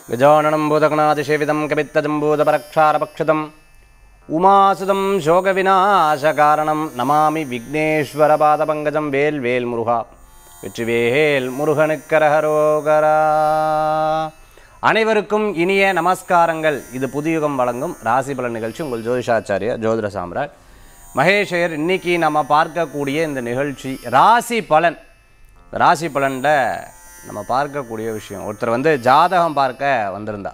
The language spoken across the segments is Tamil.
गजाननं भूतगणातिसेवितं कवित्तजम्बूतपरक्षारपक्षितम् उमासुतं शोकविनाशकारणं नमामि விக்னேஸ்வரபாதபங்கஜம் வேல் வேல் முருகா வெற்றிவேல் முருகனுக்கரஹரோகரா அனைவருக்கும் இனிய நமஸ்காரங்கள் இது புதியுகம் வழங்கும் ராசி பலன் நிகழ்ச்சி உங்கள் ஜோதிஷாச்சாரிய ஜோதிட சாம்ராட் மகேஷயர் இன்னைக்கு நம்ம பார்க்கக்கூடிய இந்த நிகழ்ச்சி ராசி பலன் ராசி பலனில் நம்ம பார்க்கக்கூடிய விஷயம் ஒருத்தர் வந்து ஜாதகம் பார்க்க வந்திருந்தா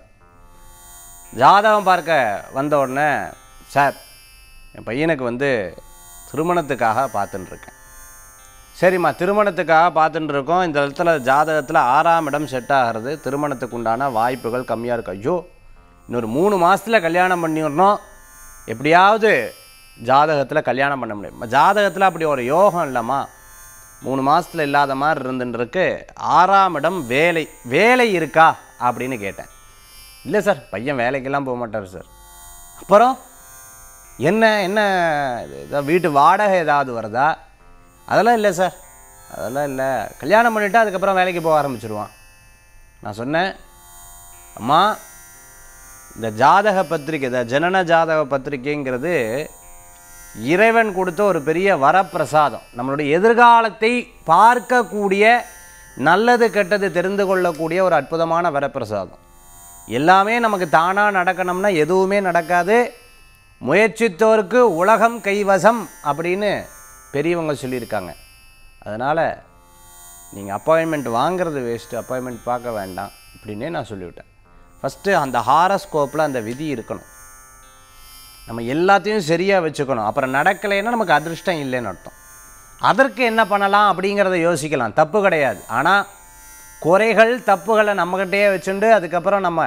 ஜாதகம் பார்க்க வந்த உடனே சார் என் பையனுக்கு வந்து திருமணத்துக்காக பார்த்துட்டு இருக்கேன் சரிம்மா திருமணத்துக்காக பார்த்துட்டு இருக்கோம் இந்த இடத்துல ஜாதகத்தில் ஆறாம் இடம் செட் ஆகிறது திருமணத்துக்கு உண்டான வாய்ப்புகள் கம்மியாக இருக்கு ஐயோ இன்னொரு மூணு மாதத்தில் கல்யாணம் பண்ணிடணும் எப்படியாவது ஜாதகத்தில் கல்யாணம் பண்ண முடியும் ஜாதகத்தில் அப்படி ஒரு யோகம் இல்லைம்மா மூணு மாதத்தில் இல்லாத மாதிரி இருந்துட்டு இருக்கு ஆறாம் இடம் வேலை வேலை இருக்கா அப்படின்னு கேட்டேன் இல்லை சார் பையன் வேலைக்கெல்லாம் போக மாட்டார் சார் அப்புறம் என்ன என்ன இது ஏதாவது வீட்டு வாடகை ஏதாவது வருதா அதெல்லாம் இல்லை சார் அதெல்லாம் இல்லை கல்யாணம் பண்ணிவிட்டு அதுக்கப்புறம் வேலைக்கு போக ஆரம்பிச்சிருவான் நான் சொன்னேன் அம்மா இந்த ஜாதக பத்திரிக்கை இந்த ஜனன ஜாதக பத்திரிக்கைங்கிறது இறைவன் கொடுத்த ஒரு பெரிய வரப்பிரசாதம் நம்மளுடைய எதிர்காலத்தை பார்க்கக்கூடிய நல்லது கெட்டது தெரிந்து கொள்ளக்கூடிய ஒரு அற்புதமான வரப்பிரசாதம் எல்லாமே நமக்கு தானாக நடக்கணும்னா எதுவுமே நடக்காது முயற்சித்தோருக்கு உலகம் கைவசம் அப்படின்னு பெரியவங்க சொல்லியிருக்காங்க அதனால் நீங்கள் அப்பாயின்மெண்ட் வாங்குறது வேஸ்ட்டு அப்பாயின்மெண்ட் பார்க்க வேண்டாம் அப்படின்னே நான் சொல்லிவிட்டேன் ஃபஸ்ட்டு அந்த ஹாரஸ்கோப்பில் அந்த விதி இருக்கணும் நம்ம எல்லாத்தையும் சரியாக வச்சுக்கணும் அப்புறம் நடக்கலைன்னா நமக்கு அதிர்ஷ்டம் இல்லைன்னு அர்த்தம் அதற்கு என்ன பண்ணலாம் அப்படிங்கிறத யோசிக்கலாம் தப்பு கிடையாது ஆனால் குறைகள் தப்புகளை நம்மக்கிட்டே வச்சுண்டு அதுக்கப்புறம் நம்ம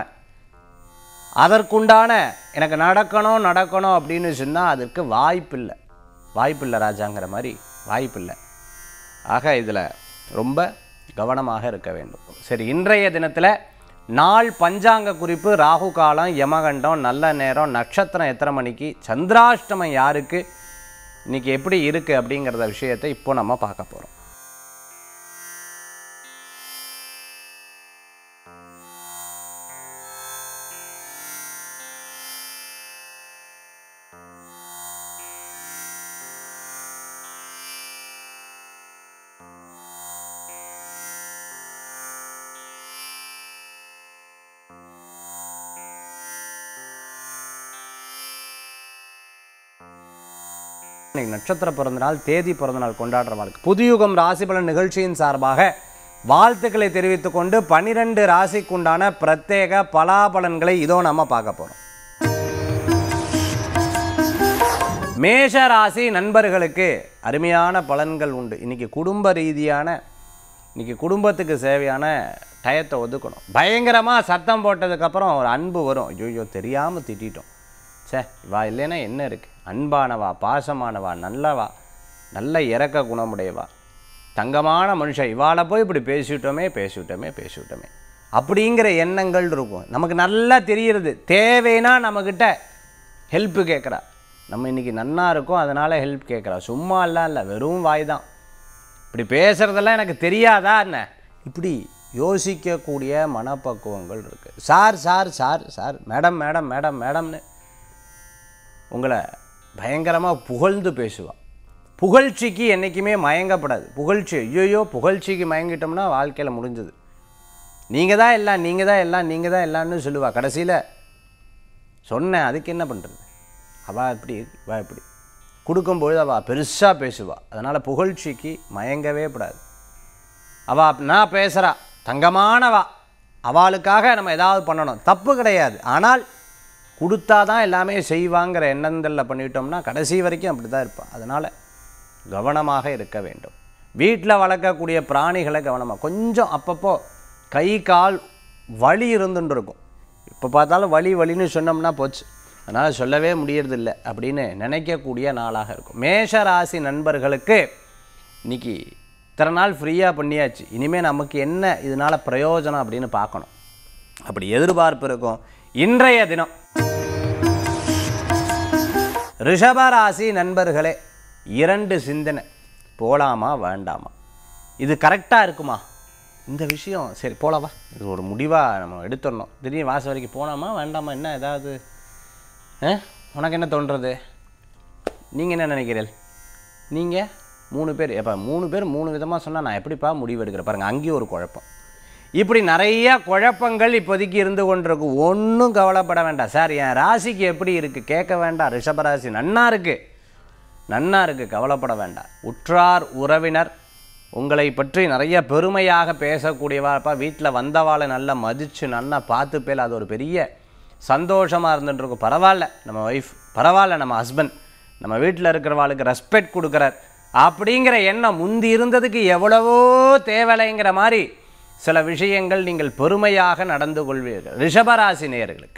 அதற்குண்டான எனக்கு நடக்கணும் நடக்கணும் அப்படின்னு சொன்னால் அதற்கு வாய்ப்பில்லை வாய்ப்பில்லை ராஜாங்கிற மாதிரி வாய்ப்பில்லை ஆக இதில் ரொம்ப கவனமாக இருக்க வேண்டும் சரி இன்றைய தினத்தில் நாள் பஞ்சாங்க குறிப்பு ராகு காலம் யமகண்டம் நல்ல நேரம் நட்சத்திரம் எத்தனை மணிக்கு சந்திராஷ்டமம் யாருக்கு இன்றைக்கி எப்படி இருக்குது அப்படிங்கிறத விஷயத்தை இப்போ நம்ம பார்க்க போகிறோம் இன்னைக்கு நட்சத்திர பிறந்தநாள் தேதி பிறந்தநாள் கொண்டாடுறவர்களுக்கு புதுயுகம் ராசிபலன் நிகழ்ச்சியின் சார்பாக வாழ்த்துக்களை தெரிவித்துக் கொண்டு பனிரெண்டு ராசிக்குண்டான பிரத்யேக பலாபலன்களை இதோ நம்ம பார்க்க போகிறோம் மேஷ ராசி நண்பர்களுக்கு அருமையான பலன்கள் உண்டு இன்னைக்கு குடும்ப ரீதியான இன்னைக்கு குடும்பத்துக்கு தேவையான டயத்தை ஒதுக்கணும் பயங்கரமாக சத்தம் போட்டதுக்கப்புறம் ஒரு அன்பு வரும் ஐயோ தெரியாமல் திட்டிட்டோம் சே வா இல்லைன்னா என்ன இருக்குது அன்பானவா பாசமானவா நல்லவா நல்ல இறக்க குணமுடையவா தங்கமான மனுஷன் இவாளை போய் இப்படி பேசிவிட்டோமே பேசிவிட்டோமே பேசிவிட்டோமே அப்படிங்கிற எண்ணங்கள் இருக்கும் நமக்கு நல்லா தெரியுறது தேவைன்னா நம்மக்கிட்ட ஹெல்ப்பு கேட்குறா நம்ம இன்றைக்கி நன்னா இருக்கோம் அதனால் ஹெல்ப் கேட்குறா சும்மா எல்லாம் இல்லை வெறும் வாய் தான் இப்படி பேசுகிறதெல்லாம் எனக்கு தெரியாதா என்ன இப்படி யோசிக்கக்கூடிய மனப்பக்குவங்கள் இருக்குது sir sir sir sir madam madam madam மேடம்னு உங்களை பயங்கரமாக புகழ்ந்து பேசுவாள் புகழ்ச்சிக்கு என்றைக்குமே மயங்கப்படாது புகழ்ச்சி ஐயோயோ புகழ்ச்சிக்கு மயங்கிட்டோம்னா வாழ்க்கையில் முடிஞ்சது நீங்கள் தான் எல்லாம் நீங்கள் தான் எல்லாம் நீங்கள் தான் எல்லாம்னு சொல்லுவாள் கடைசியில் சொன்னேன் அதுக்கு என்ன பண்ணுறது அவள் இப்படி இவள் இப்படி கொடுக்கும்பொழுது அவள் பெருசாக பேசுவாள் அதனால் புகழ்ச்சிக்கு மயங்கவே கூடாது அவள் நான் பேசுகிறா தங்கமானவா அவளுக்காக நம்ம ஏதாவது பண்ணணும் தப்பு கிடையாது ஆனால் கொடுத்தா தான் எல்லாமே செய்வாங்கிற எண்ணங்களில் பண்ணிட்டோம்னா கடைசி வரைக்கும் அப்படி தான் இருப்பாள் அதனால் கவனமாக இருக்க வேண்டும் வீட்டில் வளர்க்கக்கூடிய பிராணிகளை கவனமாக கொஞ்சம் அப்பப்போ கை கால் வலி இருந்துட்டு இருக்கும் இப்போ பார்த்தாலும் வலி வலின்னு சொன்னோம்னா போச்சு அதனால் சொல்லவே முடியறதில்லை அப்படின்னு நினைக்கக்கூடிய நாளாக இருக்கும் மேஷ ராசி நண்பர்களுக்கு இன்றைக்கி இத்தனை நாள் ஃப்ரீயாக பண்ணியாச்சு இனிமேல் நமக்கு என்ன இதனால் பிரயோஜனம் அப்படின்னு பார்க்கணும் அப்படி எதிர்பார்ப்பு இருக்கும் இன்றைய தினம் ரிஷபராசி நண்பர்களே இரண்டு சிந்தனை போகலாமா வேண்டாமா இது கரெக்டாக இருக்குமா இந்த விஷயம் சரி போலவா இது ஒரு முடிவாக நம்ம எடுத்துடணும் திடீர்னு வாசல் வரைக்கும் போனாமா வேண்டாமா என்ன ஏதாவது ஆ உனக்கு என்ன தோன்றது நீங்கள் என்ன நினைக்கிறீர்கள் நீங்கள் மூணு பேர் எப்போ மூணு பேர் மூணு விதமாக சொன்னால் நான் எப்படிப்பா முடிவு எடுக்கிறேன் பாருங்கள் அங்கேயும் ஒரு குழப்பம் இப்படி நிறைய குழப்பங்கள் இப்போதைக்கு இருந்து கொண்டிருக்கு ஒன்றும் கவலைப்பட வேண்டாம் சார் என் ராசிக்கு எப்படி இருக்குது கேட்க வேண்டாம் ரிஷபராசி நன்னா இருக்குது நன்னா இருக்குது கவலைப்பட வேண்டாம் உற்றார் உறவினர் உங்களை பற்றி நிறைய பெருமையாக பேசக்கூடியவாப்பா வீட்டில் வந்தவாளை நல்லா மதித்து நல்லா பார்த்து பேர் அது ஒரு பெரிய சந்தோஷமாக இருந்துட்டுருக்கும் பரவாயில்ல நம்ம ஒய்ஃப் பரவாயில்ல நம்ம ஹஸ்பண்ட் நம்ம வீட்டில் இருக்கிறவாளுக்கு ரெஸ்பெக்ட் கொடுக்குறார் அப்படிங்கிற எண்ணம் முந்தி இருந்ததுக்கு எவ்வளவோ தேவலைங்கிற மாதிரி சில விஷயங்கள் நீங்கள் பெருமையாக நடந்து கொள்வீர்கள் ரிஷபராசி நேயர்களுக்கு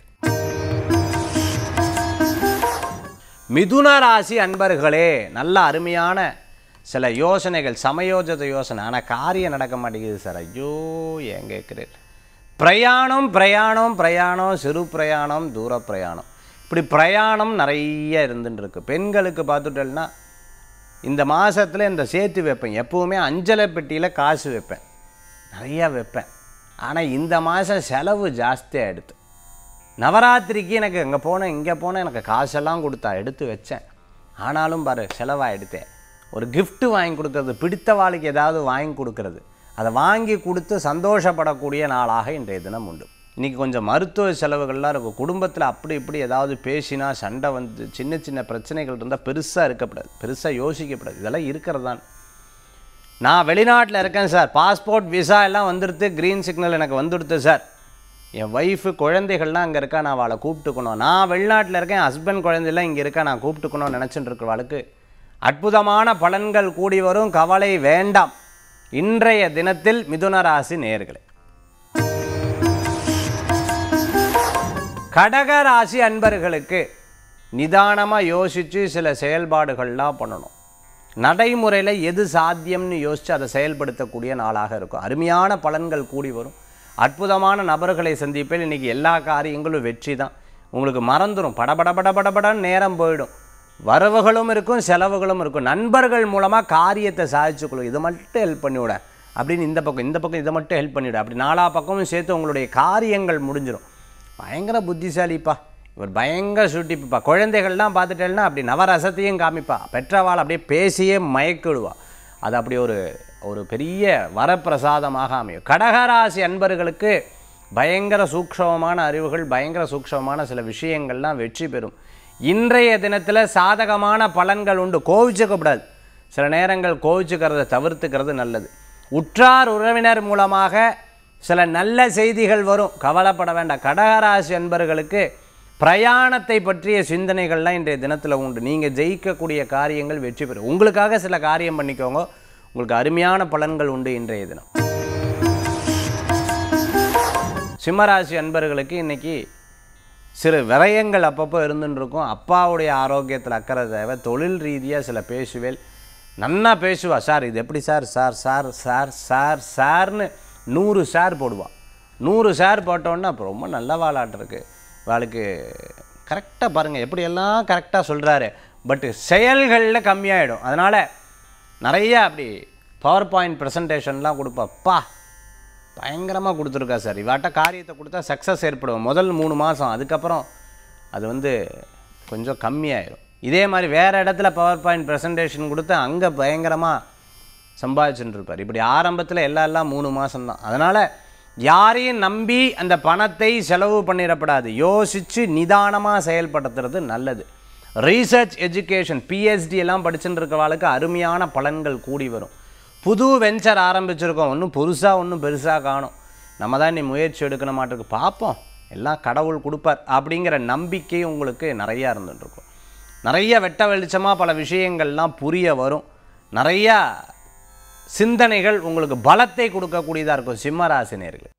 மிதுன ராசி அன்பர்களே நல்ல அருமையான சில யோசனைகள் சமயோஜித யோசனை ஆனால் காரியம் நடக்க மாட்டேங்குது சார் ஐயோ ஏன் கேட்குறேன் பிரயாணம் பிரயாணம் பிரயாணம் சிறு பிரயாணம் தூர பிரயாணம் இப்படி பிரயாணம் நிறைய இருந்துட்டு இருக்கு பெண்களுக்கு பார்த்துட்டேன்னா இந்த மாதத்தில் இந்த சேர்த்து வைப்பேன் எப்போவுமே அஞ்சலை பெட்டியில் காசு வைப்பேன் நிறையா வைப்பேன் ஆனால் இந்த மாதம் செலவு ஜாஸ்தியாக எடுத்து நவராத்திரிக்கு எனக்கு அங்கே போனேன் இங்கே போனேன் எனக்கு காசெல்லாம் கொடுத்தா எடுத்து வச்சேன் ஆனாலும் பாரு செலவாக எடுத்தேன் ஒரு gift வாங்கி கொடுக்கறது பிடித்த வாழ்க்கை ஏதாவது வாங்கி கொடுக்கறது அதை வாங்கி கொடுத்து சந்தோஷப்படக்கூடிய நாளாக இன்றைய தினம் உண்டு இன்றைக்கி கொஞ்சம் மருத்துவ செலவுகள்லாம் இருக்கும் குடும்பத்தில் அப்படி இப்படி ஏதாவது பேசினா சண்டை வந்து சின்ன சின்ன பிரச்சனைகள் இருந்தால் பெருசாக இருக்கக்கூடாது பெருசாக யோசிக்கப்படாது இதெல்லாம் இருக்கிறது தான் நான் வெளிநாட்டில் இருக்கேன் சார் பாஸ்போர்ட் விசா எல்லாம் வந்துடுத்து க்ரீன் சிக்னல் எனக்கு வந்துடுத்து சார் என் ஒய்ஃபு குழந்தைகள்லாம் அங்கே இருக்கா நான் அவளை கூப்பிட்டுக்கணும் நான் வெளிநாட்டில் இருக்கேன் ஹஸ்பண்ட் குழந்தைலாம் இங்கே இருக்கா நான் கூப்பிட்டுக்கணும்னு நினச்சிட்டு இருக்கிறவளுக்கு அற்புதமான பலன்கள் கூடி வரும் கவலை வேண்டாம் இன்றைய தினத்தில் மிதுன ராசி நேயர்களே கடக ராசி அன்பர்களுக்கு நிதானமாக யோசித்து சில செயல்பாடுகள்லாம் பண்ணணும் நடைமுறையில் எது சாத்தியம்னு யோசித்து அதை செயல்படுத்தக்கூடிய நாளாக இருக்கும் அருமையான பலன்கள் கூடி வரும் அற்புதமான நபர்களை சந்திப்பேன் இன்றைக்கி எல்லா காரியங்களும் வெற்றி தான் உங்களுக்கு மறந்துடும் படபட படபடபடன்னு நேரம் போயிடும் வரவுகளும் இருக்கும் செலவுகளும் இருக்கும் நண்பர்கள் மூலமாக காரியத்தை சாதிச்சுக்கொள்ளும் இது மட்டும் ஹெல்ப் பண்ணிவிட அப்படின்னு இந்த பக்கம் இந்த பக்கம் இதை மட்டும் ஹெல்ப் பண்ணிவிட அப்படி நாலா பக்கமும் சேர்த்து உங்களுடைய காரியங்கள் முடிஞ்சிடும் பயங்கர புத்திசாலிப்பா இவர் பயங்கர சுட்டிப்புப்பா குழந்தைகள்லாம் பார்த்துட்டேன்னா அப்படி நவரசத்தையும் காமிப்பா பெற்றவாள் அப்படியே பேசியே மயக்கிடுவா அது அப்படி ஒரு ஒரு பெரிய வரப்பிரசாதமாக அமையும் கடகராசி அன்பர்களுக்கு பயங்கர சூக்ஷமமான அறிவுகள் பயங்கர சூக்ஷமமான சில விஷயங்கள்லாம் வெற்றி பெறும் இன்றைய தினத்தில் சாதகமான பலன்கள் உண்டு கோவிச்சுக்கப்படாது சில நேரங்கள் கோவிச்சுக்கிறத தவிர்த்துக்கிறது நல்லது உற்றார் உறவினர் மூலமாக சில நல்ல செய்திகள் வரும் கவலைப்பட வேண்டாம் கடகராசி அன்பர்களுக்கு பிரயாணத்தை பற்றிய சிந்தனைகள்லாம் இன்றைய தினத்தில் உண்டு நீங்கள் ஜெயிக்கக்கூடிய காரியங்கள் வெற்றி பெறும் உங்களுக்காக சில காரியம் பண்ணிக்கோங்க உங்களுக்கு அருமையான பலன்கள் உண்டு இன்றைய தினம் சிம்மராசி அன்பர்களுக்கு இன்னைக்கு சிறு விரயங்கள் அப்பப்போ இருந்துன்னு இருக்கும் அப்பாவுடைய ஆரோக்கியத்தில் அக்கறை தேவை தொழில் ரீதியாக சில பேசுவேல் நன்னா பேசுவா சார் இது எப்படி sir sir sir sir sir சார்னு நூறு சார் போடுவா நூறு சார் போட்டோன்னா அப்போ ரொம்ப நல்ல வாழாட்டு இருக்கு வாளுக்கு கரெக்டாக பாருங்கள் எப்படியெல்லாம் கரெக்டாக சொல்கிறாரு பட்டு செயல்களில் கம்மியாயிடும் அதனால் நிறைய அப்படி பவர் பாயிண்ட் ப்ரெசன்டேஷன்லாம் கொடுப்பாப்பா பயங்கரமாக கொடுத்துருக்கா சார் இவாட்ட காரியத்தை கொடுத்தா சக்ஸஸ் ஏற்படும் முதல் மூணு மாதம் அதுக்கப்புறம் அது வந்து கொஞ்சம் கம்மியாயிடும் இதே மாதிரி வேறு இடத்துல பவர் பாயிண்ட் ப்ரெசன்டேஷன் கொடுத்து அங்கே பயங்கரமாக சம்பாதிச்சுட்டு இருப்பார் இப்படி ஆரம்பத்தில் எல்லாம் எல்லாம் மூணு மாதம்தான் அதனால் யாரையும் நம்பி அந்த பணத்தை செலவு பண்ணிடப்படாது யோசித்து நிதானமாக செயல்படுத்துறது நல்லது ரீசர்ச் எஜுகேஷன் பிஹெச்டி எல்லாம் படிச்சுட்டு இருக்கவாளுக்கு அருமையான பலன்கள் கூடி வரும் புது வெஞ்சர் ஆரம்பிச்சிருக்கோம் ஒன்றும் புதுசாக ஒன்றும் பெருசாக காணும் நம்ம தான் நீ முயற்சி எடுக்கணும் மாட்டிருக்கு பார்ப்போம் எல்லாம் கடவுள் கொடுப்பார் அப்படிங்கிற நம்பிக்கை உங்களுக்கு நிறையா இருந்துட்டுருக்கும் நிறைய வெட்ட வெளிச்சமாக பல விஷயங்கள்லாம் புரிய வரும் நிறையா சிந்தனைகள் உங்களுக்கு பலத்தை கொடுக்கக்கூடியதாக இருக்கும் சிம்மராசினியர்கள்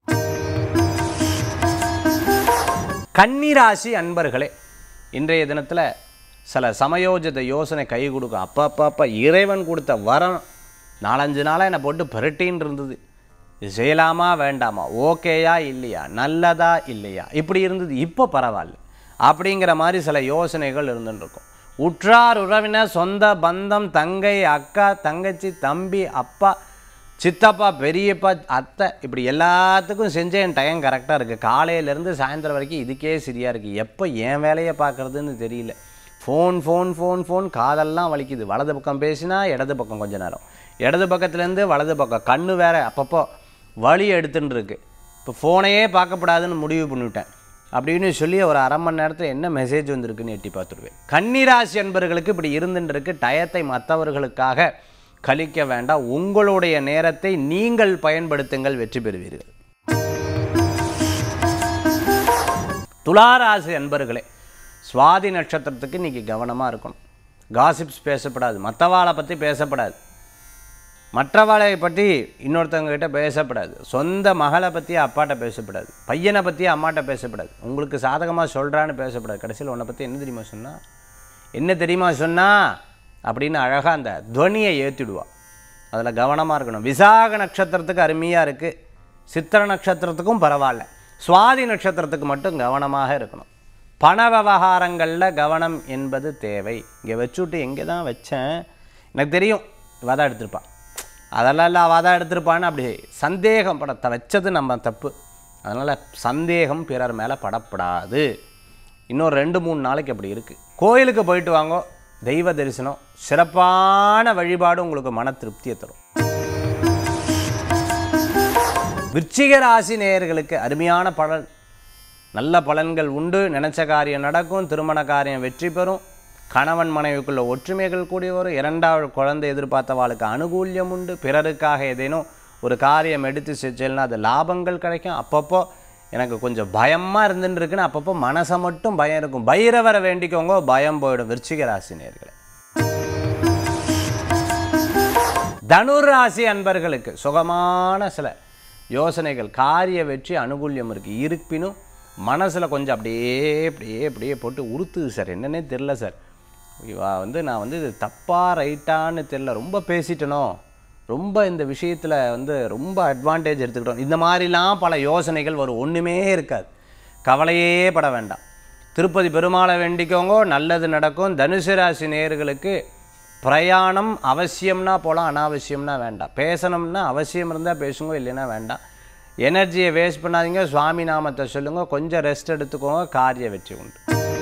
கன்னிராசி அன்பர்களே இன்றைய தினத்தில் சில சமயோஜித யோசனை கை கொடுக்கும் அப்பா அப்பா அப்பா இறைவன் கொடுத்த வரம் நாலஞ்சு நாளாக என்னை போட்டு பிரட்டின்னு இருந்தது இது செய்யலாமா வேண்டாமா ஓகேயா இல்லையா நல்லதா இல்லையா இப்படி இருந்தது இப்போ பரவாயில்ல அப்படிங்கிற மாதிரி சில யோசனைகள் இருந்துட்டு இருக்கும் உற்றார் உறவினர் சொந்த பந்தம் தங்கை அக்கா தங்கச்சி தம்பி அப்பா சித்தப்பா பெரியப்பா அத்தை இப்படி எல்லாத்துக்கும் செஞ்ச என் டைம் கரெக்டாக இருக்குது காலையிலேருந்து சாயந்தரம் வரைக்கும் இதுக்கே சரியாக இருக்குது எப்போ என் வேலையை பார்க்குறதுன்னு தெரியல ஃபோன் ஃபோன் ஃபோன் ஃபோன் காதெல்லாம் வலிக்குது வலது பக்கம் பேசினா இடது பக்கம் கொஞ்ச நேரம் இடது பக்கத்துலேருந்து வலது பக்கம் கண்ணு வேற அப்பப்போ வலி எடுத்துன்னு இருக்கு இப்போ ஃபோனையே பார்க்கப்படாதுன்னு முடிவு பண்ணிவிட்டேன் அப்படின்னு சொல்லி ஒரு அரை மணி நேரத்தில் என்ன மெசேஜ் வந்திருக்குன்னு எட்டி பார்த்துருவேன் கன்னிராசி என்பர்களுக்கு இப்படி இருந்துட்டு இருக்கு டயத்தை மற்றவர்களுக்காக கழிக்க வேண்டாம் உங்களுடைய நேரத்தை நீங்கள் பயன்படுத்துங்கள் வெற்றி பெறுவீர்கள் துளாராசி அன்பர்களே சுவாதி நட்சத்திரத்துக்கு இன்னைக்கு கவனமாக இருக்கணும் காசிப்ஸ் பேசப்படாது மற்றவாளை பற்றி பேசப்படாது மற்றவாளை பற்றி இன்னொருத்தவங்க கிட்ட பேசப்படாது சொந்த மகளை பற்றி அப்பாட்ட பேசப்படாது பையனை பற்றி அம்மாட்ட பேசப்படாது உங்களுக்கு சாதகமாக சொல்கிறான்னு பேசப்படாது கடைசியில் உன்னை பற்றி என்ன தெரியுமா சொன்னா என்ன தெரியுமா சொன்னா அப்படின்னு அழகாக அந்த துவனியை ஏற்றிடுவா அதில் கவனமாக இருக்கணும் விசாக நட்சத்திரத்துக்கு அருமையாக இருக்குது சித்திர நட்சத்திரத்துக்கும் பரவாயில்ல சுவாதி நட்சத்திரத்துக்கு மட்டும் கவனமாக இருக்கணும் பண விவகாரங்களில் கவனம் என்பது தேவை இங்கே வச்சுட்டு எங்கே தான் வச்சேன் எனக்கு தெரியும் இவ தான் எடுத்திருப்பா அதெல்லாம் இல்லை அவள் தான் எடுத்திருப்பான்னு அப்படி சந்தேகம் படத்தை வச்சது நம்ம தப்பு அதனால் சந்தேகம் பிறர் மேலே படப்படாது இன்னும் ரெண்டு மூணு நாளைக்கு அப்படி இருக்குது கோயிலுக்கு போயிட்டு வாங்கோ தெய்வ தரிசனம் சிறப்பான வழிபாடு உங்களுக்கு மன திருப்தியை தரும் விருச்சிக ராசி நேயர்களுக்கு அருமையான பலன் நல்ல பலன்கள் உண்டு நினைச்ச காரியம் நடக்கும் திருமண காரியம் வெற்றி பெறும் கணவன் மனைவிக்குள்ள ஒற்றுமைகள் கூடி வரும் இரண்டாவது குழந்தை எதிர்பார்த்தவாளுக்கு அனுகூல்யம் உண்டு பிறருக்காக ஏதேனும் ஒரு காரியம் எடுத்து செஞ்சேன்னா அது லாபங்கள் கிடைக்கும் அப்பப்போ எனக்கு கொஞ்சம் பயமாக இருந்துட்டு இருக்குன்னு அப்பப்போ மனசை மட்டும் பயம் இருக்கும் பைரவரை வேண்டிக்கோங்க பயம் போயிடும் விருச்சிக ராசி நேயர்களே தனுர் ராசி அன்பர்களுக்கு சுகமான சில யோசனைகள் காரிய வெற்றி அனுகூல்யம் இருக்குது இருப்பினும் மனசில் கொஞ்சம் அப்படியே அப்படியே அப்படியே போட்டு உறுத்துது சார் என்னன்னே தெரில சார் இவா வந்து நான் வந்து இது தப்பாக ரைட்டான்னு தெரில ரொம்ப பேசிட்டனோ ரொம்ப இந்த விஷயத்தில் வந்து ரொம்ப அட்வான்டேஜ் எடுத்துக்கிட்டோம் இந்த மாதிரிலாம் பல யோசனைகள் வரும் ஒன்றுமே இருக்காது கவலையே பட வேண்டாம் திருப்பதி பெருமாளை வேண்டிக்கோங்க நல்லது நடக்கும் தனுசு ராசி நேயர்களுக்கு பிரயாணம் அவசியம்னா போகலாம் அனாவசியம்னா வேண்டாம் பேசணும்னா அவசியம் இருந்தால் பேசுங்க இல்லைன்னா வேண்டாம் எனர்ஜியை வேஸ்ட் பண்ணாதீங்க சுவாமி நாமத்தை சொல்லுங்க கொஞ்சம் ரெஸ்ட் எடுத்துக்கோங்க காரிய வெற்றி உண்டு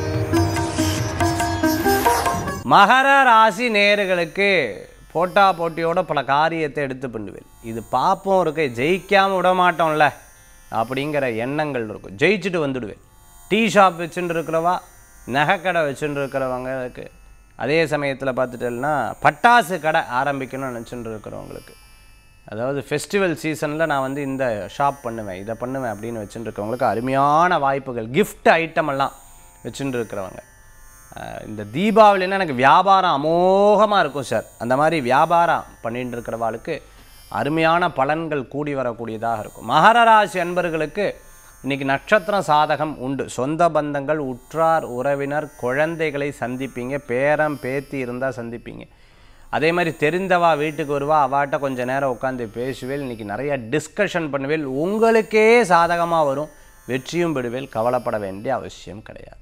மகர ராசி நேயர்களுக்கு போட்டா போட்டியோட பல காரியத்தை எடுத்து பண்ணுவேன் இது பாப்போம் இருக்கு ஜெயிக்காமல் விட மாட்டோம்ல அப்படிங்கிற எண்ணங்கள் இருக்கும் ஜெயிச்சுட்டு வந்துடுவேன் டீ ஷாப் வச்சுட்டு இருக்கிறவா நகைக்கடை வச்சுட்டு இருக்கிறவங்களுக்கு அதே சமயத்தில் பார்த்துட்டேன்னா பட்டாசு கடை ஆரம்பிக்கணும்னு நினச்சிட்டு இருக்கிறவங்களுக்கு அதாவது ஃபெஸ்டிவல் சீசனில் நான் வந்து இந்த ஷாப் பண்ணுவேன் இதை பண்ணுவேன் அப்படின்னு வச்சுட்டு இருக்கிறவங்களுக்கு அருமையான வாய்ப்புகள் gift ஐட்டம் எல்லாம் வச்சுட்டு இருக்கிறவங்க அஹ் இந்த தீபாவளினா எனக்கு வியாபாரம் அமோகமாக இருக்கும் சார் அந்த மாதிரி வியாபாரம் பண்ணிட்டு இருக்கிறவாளுக்கு அருமையான பலன்கள் கூடி வரக்கூடியதாக இருக்கும் மகர ராசி அன்பர்களுக்கு இன்னைக்கு நட்சத்திரம் சாதகம் உண்டு சொந்த பந்தங்கள் உற்றார் உறவினர் குழந்தைகளை சந்திப்பீங்க பேரம் பேத்தி இருந்தால் சந்திப்பீங்க அதே மாதிரி தெரிந்தவா வீட்டுக்கு வருவா அவாட்ட கொஞ்ச நேரம் உட்காந்து பேசுவேல் இன்னைக்கு நிறைய டிஸ்கஷன் பண்ணுவேல் உங்களுக்கே சாதகமாக வரும் வெற்றியும் பெறுவேல் கவலைப்பட வேண்டிய அவசியம் கிடையாது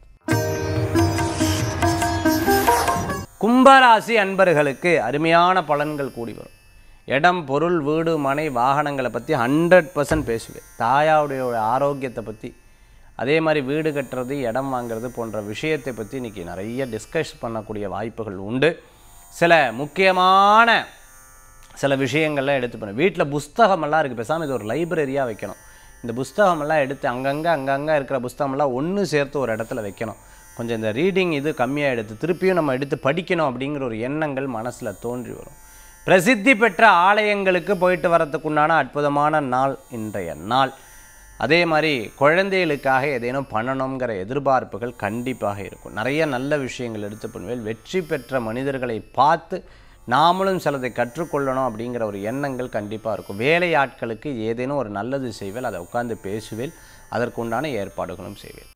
கும்பராசி அன்பர்களுக்கு அருமையான பலன்கள் கூடி வரும் இடம் பொருள் வீடு மனை வாகனங்களை பற்றி ஹண்ட்ரட் பர்சன்ட் பேசுவேன் தாயாவுடைய ஆரோக்கியத்தை பற்றி அதே மாதிரி வீடு கட்டுறது இடம் வாங்குறது போன்ற விஷயத்தை பற்றி இன்றைக்கி நிறைய டிஸ்கஸ் பண்ணக்கூடிய வாய்ப்புகள் உண்டு சில முக்கியமான சில விஷயங்கள்லாம் எடுத்து பண்ணு வீட்டில் புஸ்தகமெல்லாம் இருக்குது பேசாமல் இது ஒரு லைப்ரரியாக வைக்கணும் இந்த புஸ்தகமெல்லாம் எடுத்து அங்கங்கே அங்கங்கே இருக்கிற புஸ்தகமெல்லாம் ஒன்று சேர்த்து ஒரு இடத்துல வைக்கணும் கொஞ்சம் இந்த ரீடிங் இது கம்மியாக எடுத்து திருப்பியும் நம்ம எடுத்து படிக்கணும் அப்படிங்கிற ஒரு எண்ணங்கள் மனசில் தோன்றி வரும் பிரசித்தி பெற்ற ஆலயங்களுக்கு போயிட்டு வரத்துக்குண்டான அற்புதமான நாள் இன்றைய நாள் அதே மாதிரி குழந்தைகளுக்காக ஏதேனும் பண்ணணுங்கிற எதிர்பார்ப்புகள் கண்டிப்பாக இருக்கும் நிறைய நல்ல விஷயங்கள் எடுத்து பண்ணுவேன் வெற்றி பெற்ற மனிதர்களை பார்த்து நாமளும் சிலதை கற்றுக்கொள்ளணும் அப்படிங்கிற ஒரு எண்ணங்கள் கண்டிப்பாக இருக்கும் வேலையாட்களுக்கு ஏதேனும் ஒரு நல்லது செய்வேல் அதை உட்கார்ந்து பேசுவேல் அதற்குண்டான ஏற்பாடுகளும் செய்வேன்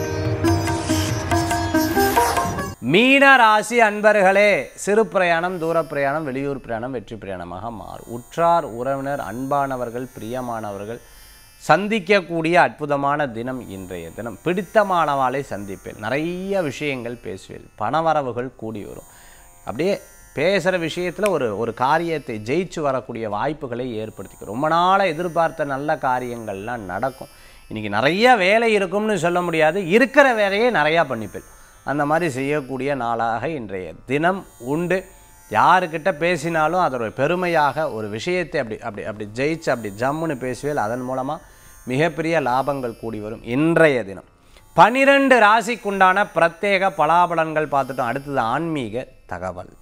மீன ராசி அன்பர்களே சிறு பிரயாணம் தூர பிரயாணம் வெளியூர் பிரயாணம் வெற்றி பிரயாணமாக மாறும் உற்றார் உறவினர் அன்பானவர்கள் பிரியமானவர்கள் சந்திக்கக்கூடிய அற்புதமான தினம் இன்றைய தினம் பிடித்தமானவாளை சந்திப்பேன் நிறைய விஷயங்கள் பேசுவேன் பணவரவுகள் கூடி வரும் அப்படியே பேசுகிற விஷயத்தில் ஒரு ஒரு காரியத்தை ஜெயிச்சு வரக்கூடிய வாய்ப்புகளை ஏற்படுத்திக்கும் ரொம்ப நாளாக எதிர்பார்த்த நல்ல காரியங்கள்லாம் நடக்கும் இன்றைக்கி நிறைய வேலை இருக்கும்னு சொல்ல முடியாது இருக்கிற வேலையை நிறையா பண்ணிப்பேன் அந்த மாதிரி செய்யக்கூடிய நாளாக இன்றைய தினம் உண்டு யாருக்கிட்ட பேசினாலும் அதோட பெருமையாக ஒரு விஷயத்தை அப்படி அப்படி அப்படி ஜெயிச்சு அப்படி ஜம்முன்னு பேசுவேல் அதன் மூலமாக மிகப்பெரிய லாபங்கள் கூடி வரும் இன்றைய தினம் பனிரெண்டு ராசிக்குண்டான பிரத்யேக பலாபலன்கள் பார்த்துட்டோம் அடுத்தது ஆன்மீக தகவல்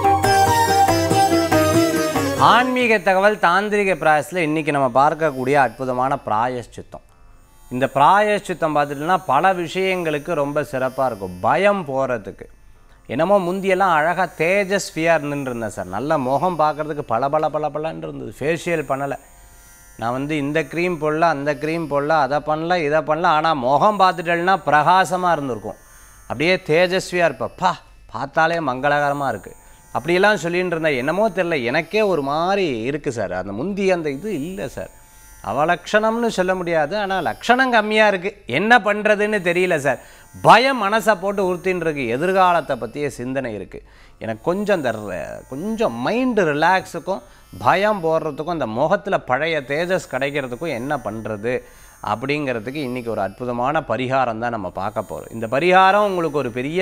ஆன்மீக தகவல் தாந்திரிக பிராயசத்தில் இன்றைக்கி நம்ம பார்க்கக்கூடிய அற்புதமான பிராயஷ்சித்தம் இந்த பிராயஷ்சித்தம் பார்த்துட்டோம்னா பல விஷயங்களுக்கு ரொம்ப சிறப்பாக இருக்கும் பயம் போகிறதுக்கு என்னமோ முந்தியெல்லாம் அழகாக தேஜஸ்வியாக இருந்துட்டு இருந்தேன் சார் நல்ல முகம் பார்க்குறதுக்கு பல பல பல பலன்னு இருந்தது ஃபேஷியல் பண்ணலை நான் வந்து இந்த க்ரீம் போடல அந்த க்ரீம் போடல அதை பண்ணல இதை பண்ணல ஆனால் முகம் பார்த்துட்டேன்னா பிரகாசமாக இருந்திருக்கும் அப்படியே தேஜஸ்வியாக இருப்பப்பா பார்த்தாலே மங்களகரமாக இருக்குது அப்படியெல்லாம் சொல்லிட்டு இருந்தேன் என்னமோ தெரில எனக்கே ஒரு மாதிரி இருக்குது சார் அந்த முந்தி அந்த இது இல்லை சார் அவலட்சணம்னு சொல்ல முடியாது ஆனால் லட்சணம் கம்மியாக இருக்குது என்ன பண்ணுறதுன்னு தெரியல சார் பயம் மனசை போட்டு உறுத்தின்னு இருக்கு எதிர்காலத்தை பற்றிய சிந்தனை இருக்குது எனக்கு கொஞ்சம் அந்த ர- கொஞ்சம் மைண்டு ரிலாக்ஸுக்கும் பயம் போடுறதுக்கும் அந்த முகத்தில் பழைய தேஜஸ் கிடைக்கிறதுக்கும் என்ன பண்ணுறது அப்படிங்கிறதுக்கு இன்றைக்கி ஒரு அற்புதமான பரிகாரம் தான் நம்ம பார்க்க போகிறோம் இந்த பரிகாரம் உங்களுக்கு ஒரு பெரிய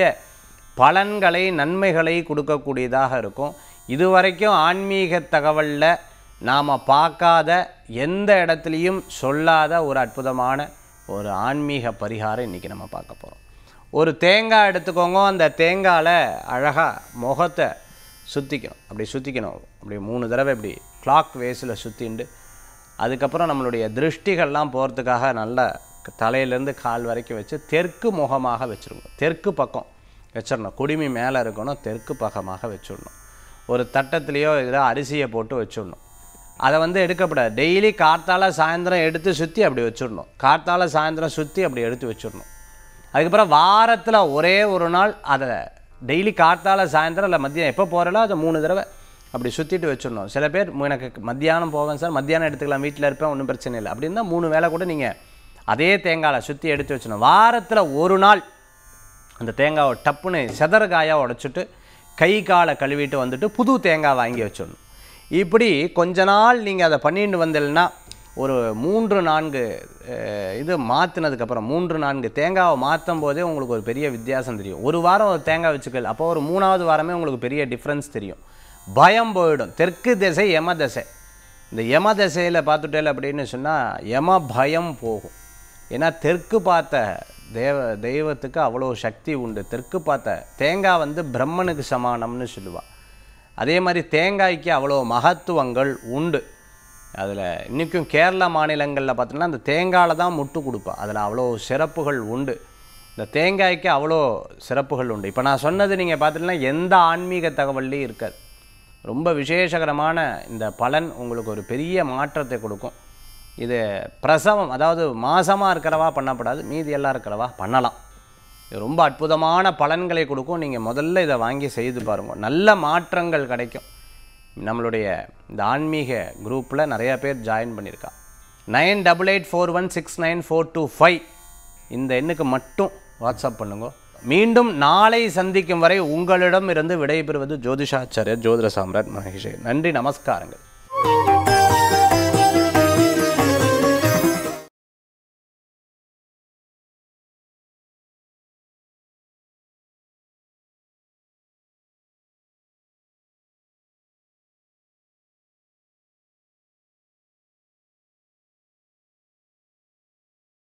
பலன்களை நன்மைகளை கொடுக்கக்கூடியதாக இருக்கும் இதுவரைக்கும் ஆன்மீக தகவலில் நாம் பார்க்காத எந்த இடத்துலையும் சொல்லாத ஒரு அற்புதமான ஒரு ஆன்மீக பரிகாரம் இன்றைக்கி நம்ம பார்க்க போகிறோம் ஒரு தேங்காய் எடுத்துக்கோங்க அந்த தேங்காயில் அழகாக முகத்தை சுற்றிக்கணும் அப்படி சுற்றிக்கணும் அப்படி மூணு தடவை இப்படி கிளாக் வேஸில் சுற்றிண்டு அதுக்கப்புறம் நம்மளுடைய திருஷ்டிகள்லாம் போகிறதுக்காக நல்ல தலையிலேருந்து கால் வரைக்கும் வச்சு தெற்கு முகமாக வச்சுருங்க தெற்கு பக்கம் வச்சிடணும் குடுமி மேலே இருக்கணும் தெற்கு பக்கமாக வச்சிடணும் ஒரு தட்டத்துலேயோ இதில் அரிசியை போட்டு வச்சிடணும் அதை வந்து எடுக்கப்படாது டெய்லி கார்த்தால சாயந்தரம் எடுத்து சுற்றி அப்படி வச்சிடணும் கார்த்தால சாயந்தரம் சுற்றி அப்படி எடுத்து வச்சிடணும் அதுக்கப்புறம் வாரத்தில் ஒரே ஒரு நாள் அதை டெய்லி கார்த்தால சாயந்தரம் இல்லை மதியம் எப்போ போகிறலோ அதை மூணு தடவை அப்படி சுற்றிட்டு வச்சிடணும் சில பேர் "மு- எனக்கு மத்தியானம் போவேன் சார் மத்தியானம் எடுத்துக்கலாம் வீட்டில் இருப்பேன் ஒன்றும் பிரச்சனை இல்லை அப்படின்னா மூணு வேளை கூட நீங்கள் அதே தேங்காயில் சுற்றி எடுத்து வச்சிடணும் வாரத்தில் ஒரு நாள் அந்த தேங்காவை டப்புன்னு செதறகாயாக உடைச்சிட்டு கை காலை கழுவிட்டு வந்துட்டு புது தேங்காய் வாங்கி வச்சிடணும் இப்படி கொஞ்ச நாள் நீங்கள் அதை பண்ணிட்டு வந்தீங்கன்னா ஒரு மூன்று நான்கு அஹ், இது மாற்றினதுக்கப்புறம் மூன்று நான்கு தேங்காவை மாற்றும் போதே உங்களுக்கு ஒரு பெரிய வித்தியாசம் தெரியும் ஒரு வாரம் ஒரு தேங்காய் வச்சுக்கல் அப்போ ஒரு மூணாவது வாரமே உங்களுக்கு பெரிய டிஃப்ரென்ஸ் தெரியும் பயம் போயிடும் தெற்கு திசை யம திசை இந்த யம திசையில் பார்த்துட்டேல் அப்படின்னு சொன்னால் யம பயம் போகும் ஏன்னா தெற்கு பார்த்த தேவ தெய்வத்துக்கு அவ்வளோ சக்தி உண்டு தெற்கு பார்த்த தேங்காய் வந்து பிரம்மனுக்கு சமானம்னு சொல்லுவாள் அதே மாதிரி தேங்காய்க்கு அவ்வளோ மகத்துவங்கள் உண்டு அதில் இன்றைக்கும் கேரளா மாநிலங்களில் பார்த்தீங்கன்னா அந்த தேங்காயில் தான் முட்டு கொடுப்பா அதில் அவ்வளோ சிறப்புகள் உண்டு இந்த தேங்காய்க்கு அவ்வளோ சிறப்புகள் உண்டு இப்போ நான் சொன்னது நீங்கள் பார்த்துட்டீங்கன்னா எந்த ஆன்மீக தகவல்லையும் இருக்காது ரொம்ப விசேஷகரமான இந்த பலன் உங்களுக்கு ஒரு பெரிய மாற்றத்தை கொடுக்கும் இது பிரசவம் அதாவது மாசமாக இருக்கிறவா பண்ணப்படாது மீதி எல்லாம் இருக்கிறவா பண்ணலாம் இது ரொம்ப அற்புதமான பலன்களை கொடுக்கும் நீங்கள் முதல்ல இதை வாங்கி செய்து பாருங்க நல்ல மாற்றங்கள் கிடைக்கும் நம்மளுடைய இந்த ஆன்மீக குரூப்பில் நிறைய பேர் ஜாயின் பண்ணியிருக்கா nine double eight four one six nine four two five இந்த எண்ணுக்கு மட்டும் வாட்ஸ்அப் பண்ணுங்க மீண்டும் நாளை சந்திக்கும் வரை உங்களிடம் இருந்து விடைபெறுவது ஜோதிஷாச்சாரியர் ஜோதிட சாம்ராட் மகேஷ் நன்றி நமஸ்காரங்கள்